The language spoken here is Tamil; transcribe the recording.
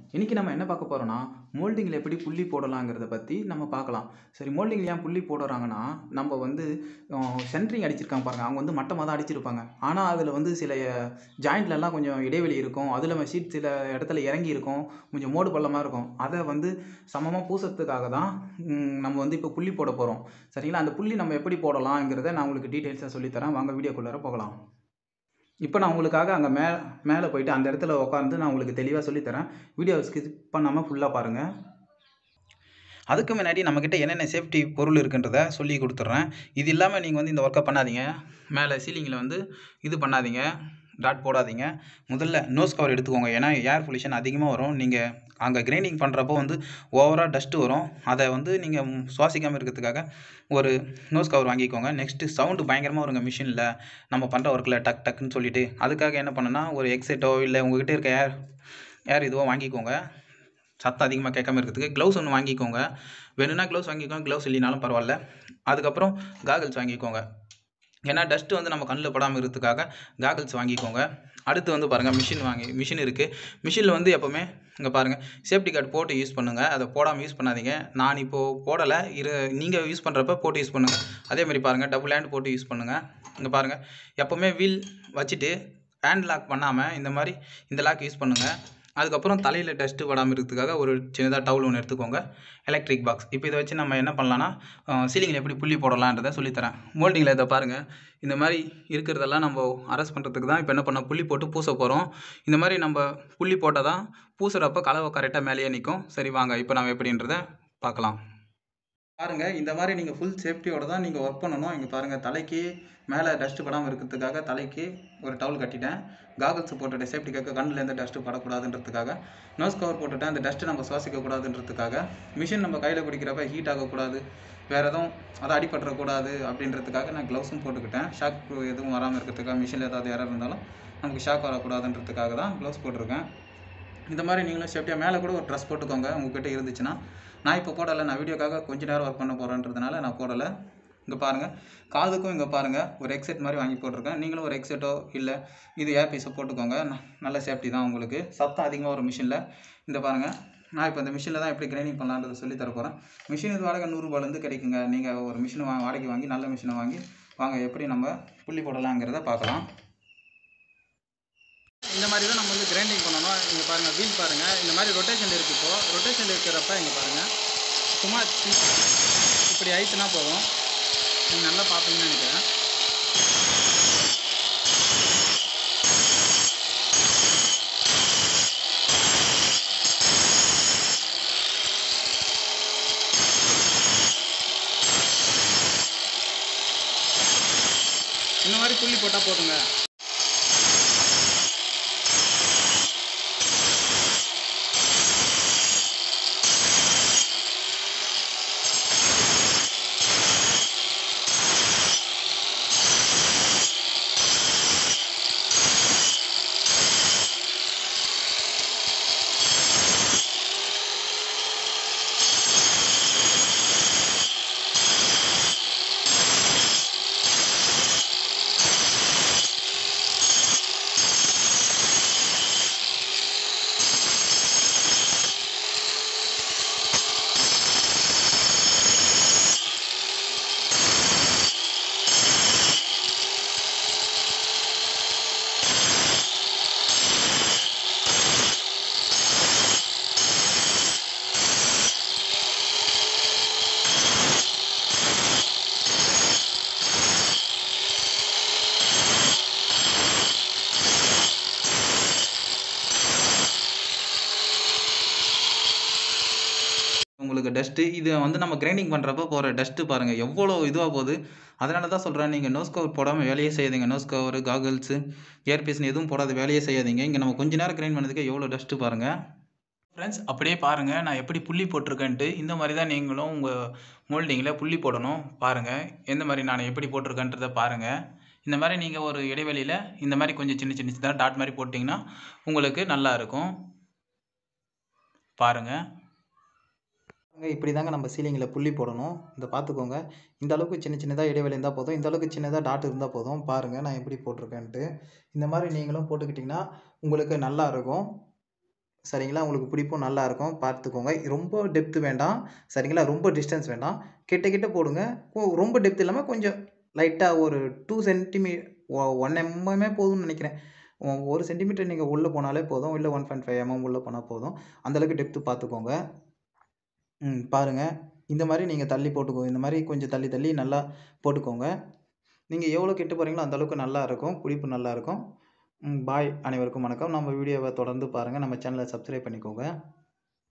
இன்றைக்கி நம்ம என்ன பார்க்க போகிறோன்னா மோல்டிங்கில் எப்படி புள்ளி போடலாங்கிறத பற்றி நம்ம பார்க்கலாம் சரி மோல்டிங்கில் ஏன் புள்ளி போடுறாங்கன்னா நம்ம வந்து சென்ட்ரிங் அடிச்சிருக்காங்க பாருங்கள் அவங்க வந்து மட்டமாக தான் அடிச்சிருப்பாங்க ஆனால் அதில் வந்து சில ஜாயிண்ட்லலாம் கொஞ்சம் இடைவெளி இருக்கும் அதில் ஷீட் சில இடத்துல இறங்கி இருக்கும் கொஞ்சம் மோடு பள்ளமாக இருக்கும் அதை வந்து சமமாக பூசறதுக்காக தான் ம், நம்ம வந்து இப்போ புள்ளி போட போகிறோம் சரிங்களா அந்த புள்ளி நம்ம எப்படி போடலாங்கிறத நான் உங்களுக்கு டீட்டெயில்ஸாக சொல்லித்தரேன் வாங்க வீடியோக்குள்ளார போகலாம் இப்போ நான் உங்களுக்காக அங்கே மே மேலே போயிட்டு அந்த இடத்துல உட்காந்து நான் உங்களுக்கு தெளிவாக சொல்லித்தரேன் வீடியோ ஸ்கிப் பண்ணாமல் ஃபுல்லாக பாருங்கள் அதுக்கு முன்னாடி நம்மக்கிட்ட என்னென்ன சேஃப்டி பொருள் இருக்குன்றத சொல்லி கொடுத்துட்றேன் இது இல்லாமல் நீங்கள் வந்து இந்த ஒர்க்கை பண்ணாதீங்க மேலே சீலிங்கில் வந்து இது பண்ணாதீங்க டாட் போடாதீங்க முதல்ல நோஸ் கவர் எடுத்துக்கோங்க ஏன்னா ஏர் பொல்யூஷன் அதிகமாக வரும் நீங்கள் அங்கே கிரைண்டிங் பண்ணுறப்போ வந்து ஓவராக டஸ்ட்டு வரும் அதை வந்து நீங்கள் சுவாசிக்காமல் இருக்கிறதுக்காக ஒரு நோஸ் கவர் வாங்கிக்கோங்க நெக்ஸ்ட்டு சவுண்டு பயங்கரமாக வருங்க மிஷினில் நம்ம பண்ணுற ஒர்க்கில் டக் டக்குன்னு சொல்லிட்டு அதுக்காக என்ன பண்ணுன்னா ஒரு எக்ஸெட்டோ இல்லை உங்ககிட்ட இருக்க ஏர் ஏர் இதுவோ வாங்கிக்கோங்க சத்தம் அதிகமாக கேட்காம இருக்கிறதுக்கு க்ளவுஸ் ஒன்று வாங்கிக்கோங்க வேணும்னா க்ளவுஸ் வாங்கிக்கோங்க க்ளவுஸ் இல்லைனாலும் பரவாயில்ல அதுக்கப்புறம் காகல்ஸ் வாங்கிக்கோங்க ஏன்னா டஸ்ட்டு வந்து நம்ம கண்ணில் படாமல் இருக்கிறதுக்காக காகல்ஸ் வாங்கிக்கோங்க அடுத்து வந்து பாருங்கள் மிஷின் வாங்கி மிஷின் இருக்குது மிஷினில் வந்து எப்போவுமே இங்கே பாருங்கள் சேஃப்டி கார்டு போட்டு யூஸ் பண்ணுங்கள் அதை போடாமல் யூஸ் பண்ணாதீங்க நான் இப்போது போடலை இரு நீங்கள் யூஸ் பண்ணுறப்ப போட்டு யூஸ் பண்ணுங்கள் அதே மாதிரி பாருங்கள் டபுள் ஹேண்ட் போட்டு யூஸ் பண்ணுங்கள் இங்கே பாருங்கள் எப்போவுமே வீல் வச்சுட்டு ஹேண்ட் லாக் பண்ணாமல் இந்த மாதிரி இந்த லாக் யூஸ் பண்ணுங்கள் அதுக்கப்புறம் தலையில் டஸ்ட்டு படாமல் இருக்கிறதுக்காக ஒரு சின்னதாக டவுல் ஒன்று எடுத்துக்கோங்க எலக்ட்ரிக் பாக்ஸ் இப்போ இதை வச்சு நம்ம என்ன பண்ணலான்னா சீலிங்கில் எப்படி புள்ளி போடலான்றதை சொல்லித்தரேன் மோல்டிங்கில் இதை பாருங்கள் இந்த மாதிரி இருக்கிறதெல்லாம் நம்ம அரெஸ்ட் பண்ணுறதுக்கு தான் இப்போ என்ன பண்ண புள்ளி போட்டு பூச போகிறோம் இந்த மாதிரி நம்ம புள்ளி போட்டால் தான் பூசுகிறப்ப கலவை கரெக்டாக மேலேயே நிற்கும் சரி வாங்க இப்போ நம்ம எப்படின்றத பார்க்கலாம் பாருங்கள் இந்த மாதிரி நீங்கள் ஃபுல் சேஃப்டியோட தான் நீங்கள் ஒர்க் பண்ணணும் இங்கே பாருங்கள் தலைக்கு மேலே டஸ்ட்டு படாமல் இருக்கிறதுக்காக தலைக்கு ஒரு டவல் கட்டிட்டேன் காகல்ஸ் போட்டுட்டேன் சேஃப்டிக்காக கண்ணில் எந்த டஸ்ட்டு படக்கூடாதுன்றதுக்காக நோஸ் கவர் போட்டுட்டேன் அந்த டஸ்ட்டு நம்ம சுவாசிக்க கூடாதுன்றதுக்காக மிஷின் நம்ம கையில் பிடிக்கிறப்ப ஹீட் ஆகக்கூடாது வேறு எதுவும் அதை அடிபட்டுறக்கூடாது அப்படின்றதுக்காக நான் க்ளவுஸும் போட்டுக்கிட்டேன் ஷாக் எதுவும் வராமல் இருக்கிறதுக்காக மிஷினில் ஏதாவது எரர் இருந்தாலும் நமக்கு ஷாக் வரக்கூடாதுன்றதுக்காக தான் க்ளவுஸ் போட்டிருக்கேன் இந்த மாதிரி நீங்களும் சேஃப்டியாக மேலே கூட ஒரு ட்ரெஸ் போட்டுக்கோங்க உங்ககிட்ட இருந்துச்சுன்னா நான் இப்போ போடலை நான் வீடியோக்காக கொஞ்ச நேரம் ஒர்க் பண்ண போகிறேன்றதுனால நான் போடலை இங்கே பாருங்கள் காதுக்கும் இங்கே பாருங்கள் ஒரு எக்ஸெட் மாதிரி வாங்கி போட்டிருக்கேன் நீங்களும் ஒரு எக்ஸெட்டோ இல்லை இது ஏர் பீஸோ போட்டுக்கோங்க ந- நல்ல சேஃப்டி தான் உங்களுக்கு சத்தம் அதிகமாக ஒரு மிஷினில் இந்த பாருங்கள் நான் இப்போ இந்த மிஷினில் தான் எப்படி கிரைண்டிங் பண்ணலான்றதை சொல்லி தர போகிறேன் மிஷின் இது வாடகை நூறுரூபாலேருந்து கிடைக்குங்க நீங்கள் ஒரு மிஷினை வா வாடகை வாங்கி நல்ல மிஷினை வாங்கி வாங்க எப்படி நம்ம புள்ளி போடலாங்கிறத பார்க்கலாம் இந்த மாதிரி தான் நம்ம வந்து கிரைண்டிங் பண்ணணும் இங்கே பாருங்கள் வீல் பாருங்கள் இந்த மாதிரி ரொட்டேஷன் இருக்குது இப்போது ரொட்டேஷன் இருக்கிறப்ப இங்கே பாருங்கள் சும்மா சி- இப்படி ஆயிடுச்சுன்னா போதும் நீங்கள் நல்லா பார்ப்பீங்கன்னு நினைக்கிறேன் இந்த மாதிரி புள்ளி போட்டால் போதுங்க உங்களுக்கு டஸ்ட்டு இது வந்து நம்ம கிரைண்டிங் பண்ணுறப்போ போகிற டஸ்ட்டு பாருங்கள் எவ்வளோ இதுவாக போகுது அதனால தான் சொல்கிறேன் நீங்கள் நோஸ் கவர் போடாமல் வேலையே செய்யாதீங்க நோஸ் கவர் காகல்ஸு இயர்பீஸ்னு எதுவும் போடாத வேலையே செய்யாதீங்க இங்கே நம்ம கொஞ்ச நேரம் கிரைண்ட் பண்ணதுக்கு எவ்வளோ டஸ்ட்டு பாருங்கள் ஃப்ரெண்ட்ஸ் அப்படியே பாருங்கள் நான் எப்படி புள்ளி போட்டிருக்கேன்ட்டு இந்த மாதிரி தான் நீங்களும் உங்கள் மோல்டிங்கில் புள்ளி போடணும் பாருங்கள் எந்த மாதிரி நான் எப்படி போட்டிருக்கேன்றதை பாருங்கள் இந்த மாதிரி நீங்கள் ஒரு இடைவெளியில் இந்த மாதிரி கொஞ்சம் சின்ன சின்ன சின்ன டாட் மாதிரி போட்டிங்கன்னா உங்களுக்கு நல்லா இருக்கும் பாருங்கள் இப்படி தாங்க நம்ம சீலிங்கில் புள்ளி போடணும் இந்த பார்த்துக்கோங்க இந்த அளவுக்கு சின்ன சின்னதாக இடைவெளி இருந்தால் போதும் இந்த அளவுக்கு சின்னதாக டாட் இருந்தால் போதும் பாருங்கள் நான் எப்படி போட்டிருக்கேன்ட்டு இந்த மாதிரி நீங்களும் போட்டுக்கிட்டிங்கன்னா உங்களுக்கு நல்லா இருக்கும் சரிங்களா உங்களுக்கு பிடிப்பும் நல்லாயிருக்கும் பார்த்துக்கோங்க ரொம்ப டெப்த்து வேண்டாம் சரிங்களா ரொம்ப டிஸ்டன்ஸ் வேண்டாம் கிட்ட கிட்ட போடுங்க கொ- ரொம்ப டெப்த் இல்லாமல் கொஞ்சம் லைட்டாக ஒரு டூ சென்டிமீ ஒன் எம்எம்மே போதும்னு நினைக்கிறேன் ஒ- ஒரு சென்டிமீட்டர் நீங்கள் உள்ளே போனாலே போதும் இல்லை ஒன் பாயிண்ட் ஃபைவ் எம்எம் உள்ளே போனால் போதும் அந்தளவுக்கு டெப்த்து பார்த்துக்கோங்க ம் பாருங்கள் இந்த மாதிரி நீங்கள் தள்ளி போட்டுக்கோங்க இந்த மாதிரி கொஞ்சம் தள்ளி தள்ளி நல்லா போட்டுக்கோங்க நீங்கள் எவ்வளோ கெட்டு போகிறீங்களோ அந்தளவுக்கு நல்லா இருக்கும் பிடிப்பு நல்லா இருக்கும் ம் பாய் அனைவருக்கும் வணக்கம் நம்ம வீடியோவை தொடர்ந்து பாருங்கள் நம்ம சேனலை சப்ஸ்கிரைப் பண்ணிக்கோங்க